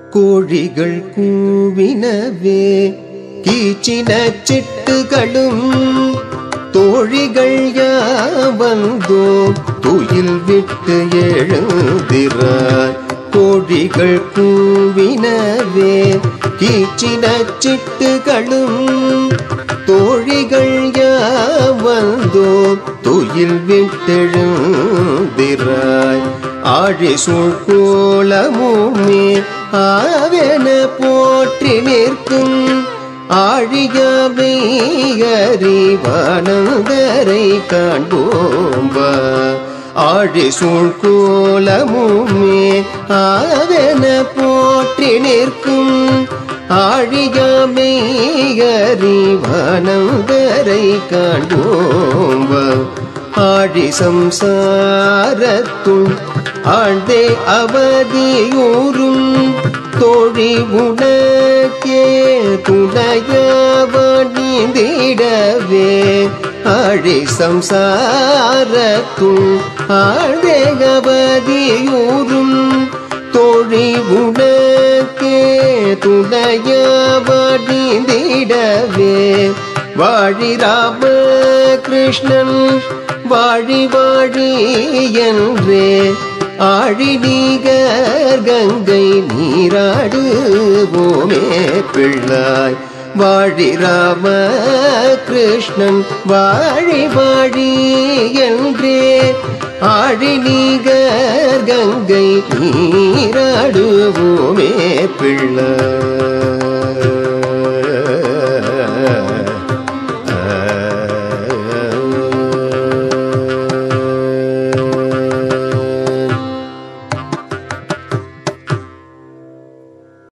கோழிகள் கூவினவே கீச்சின சிட்டுகளும் தோழிகள் யாவந்தோ துயில் விட்டு எழுந்திராய் கோழிகள் கூவினவே கீச்சின சிட்டுகளும் தோழிகள் யாவந்தோ துயில் விட்டெழுந்திராய் ஆழி சூழ்கோலமுமே ஆவென போற்றி நிற்கும் ஆழியாவை அறிவானந்தரை காண்போம்பா ஆழி சூழ்கோலமுமே ஆவென போற்றி நிற்கும் ஆழியாமை அறிவானந்தரை காண்போம்பா ஆழி சம்சாரத்துள் ஆழ்ந்தே அவதியூறும் தோழி உனக்கே துணையவணிந்திடவே ஆழி சம்சாரத்துள் ஆழ்ந்தே அவதியூறும் தோழி உனக்கே துணையவணிந்திடவே வாழி ராம கிருஷ்ணன் வாழி வாழி என்றே ஆழி நீகர் கங்கை நீராடுவோமே பிள்ளாய் வாழி ராம கிருஷ்ணன் வாழி வாழி என்றே ஆழி நீகர் கங்கை நீராடுவோமே பிள்ளாய்